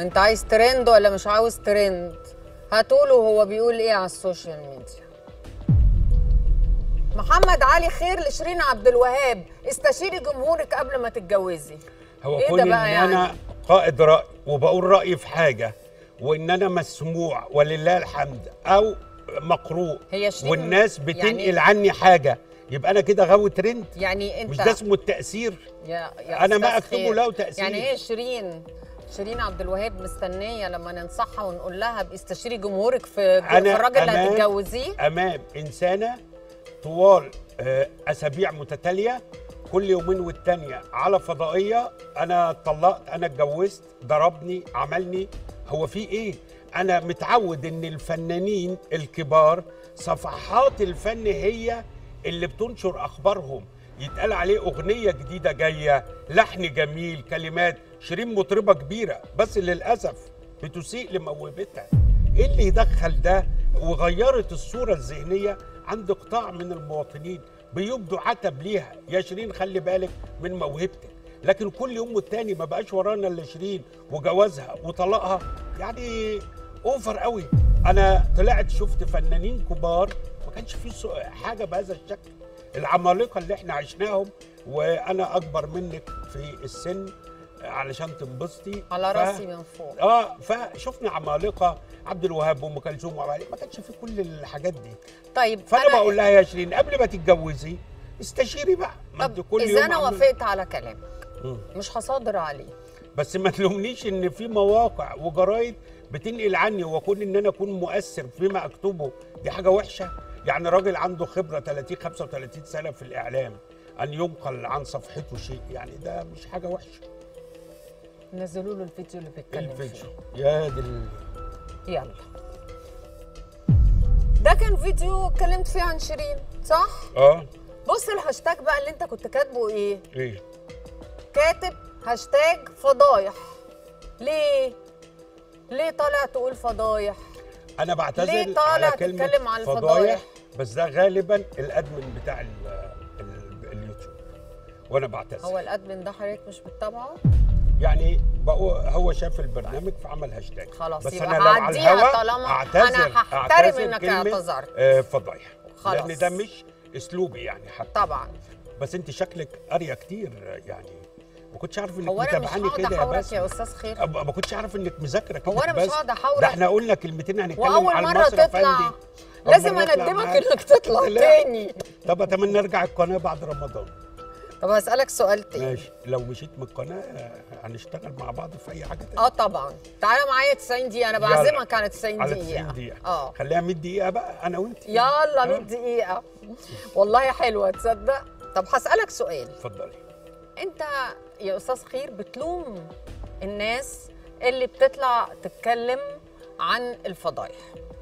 انت عايز ترند ولا مش عاوز ترند هتقوله هو بيقول ايه على السوشيال ميديا محمد علي خير لشيرين عبد الوهاب استشيري جمهورك قبل ما تتجوزي هو إيه كون ده ان بقى يعني؟ انا قائد راي وبقول رايي في حاجه وان انا مسموع ولله الحمد او مقروء هي شيرين والناس بتنقل يعني- عني حاجه يبقى انا كده غاوي ترند يعني انت مش ده اسمه التاثير يا يا أنا ما أستاذ أكتبه خير. له تأثير. يعني ايه شيرين شيرين عبد الوهاب مستنيه لما ننصحها ونقول لها باستشيري جمهورك في, في أنا الراجل اللي أمام- هتتجوزيه امام انسانه طوال آه، اسابيع متتاليه كل يومين والتانيه على فضائيه انا اتطلقت انا اتجوزت ضربني عملني هو في ايه انا متعود ان الفنانين الكبار صفحات الفن هي اللي بتنشر اخبارهم يتقال عليه اغنيه جديده جايه لحن جميل كلمات شيرين مطربه كبيره بس للاسف بتسيء لموهبتها ايه اللي يدخل ده وغيرت الصوره الذهنيه عند قطاع من المواطنين بيبدوا عتب ليها يا شيرين خلي بالك من موهبتك لكن كل يوم والتاني ما بقاش ورانا الا شيرين وجوازها وطلاقها يعني اوفر قوي انا طلعت شفت فنانين كبار ما كانش في سو- حاجه بهذا الشكل العمالقه اللي احنا عشناهم وانا اكبر منك في السن علشان تنبسطي على ف- راسي من فوق اه فشفنا عمالقه عبد الوهاب وام كلثوم وعبد الحليم، ما كانش في كل الحاجات دي طيب فانا بقول لها يا شيرين قبل ما تتجوزي استشيري بقى ما انت طب كل اذا يوم انا عمال- وافقت على كلامك مم. مش هصادر عليه بس ما تلومنيش ان في مواقع وجرايد بتنقل عني واكون ان انا اكون مؤثر فيما اكتبه دي حاجه وحشه يعني راجل عنده خبره 30 35 سنه في الاعلام ان ينقل عن صفحته شيء يعني ده مش حاجه وحشه نزلوا له الفيديو اللي بيتكلم الفيديو فيه يا دي ال- يلا ده كان فيديو اتكلمت فيه عن شيرين صح اه بص الهاشتاج بقى اللي انت كنت كاتبه ايه ايه كاتب هاشتاج فضايح ليه ليه طالع تقول فضايح انا بعتذر ليه طالع على كلمة تتكلم عن فضايح الفضايح؟ بس ده غالبا الادمن بتاع ال ال اليوتيوب وانا بعتذر هو الادمن ده حضرتك مش بتتابعه يعني بقوا هو شاف البرنامج فعمل هاشتاج خلاص بس يبقى انا لو على هعديها الهوا طالما اعتذر أنا هحترم أعتذر إنك كلمة، اعتذرت. آه فضايح خلاص. لان ده مش اسلوبي يعني حتى طبعا بس انت شكلك قاريه كتير يعني ما كنتش عارف انك هو انا مش متابعاني هقعد كده يا احاورك باسم يا استاذ خير أب- ما كنتش عارف انك مذاكره كده هو أنا مش بس. هقعد أحاورك. ده احنا قلنا كلمتين هنتكلم واول على مره المصري تطلع أفندي. لازم أول مرة أطلع اندمك معاك. انك تطلع لا. تاني طب اتمنى ارجع القناه بعد رمضان طب هسالك سؤال تاني ماشي لو مشيت من القناه آه، هنشتغل مع بعض في اي حاجه تانية اه طبعا تعالى معايا 90 دقيقه انا يلا. بعزمك على 90 على دقيقه 90 دقيقه اه خليها 100 دقيقه بقى انا وانت يلا 100 آه. دقيقه والله حلوه تصدق طب هسالك سؤال اتفضلي انت يا استاذ خير بتلوم الناس اللي بتطلع تتكلم عن الفضايح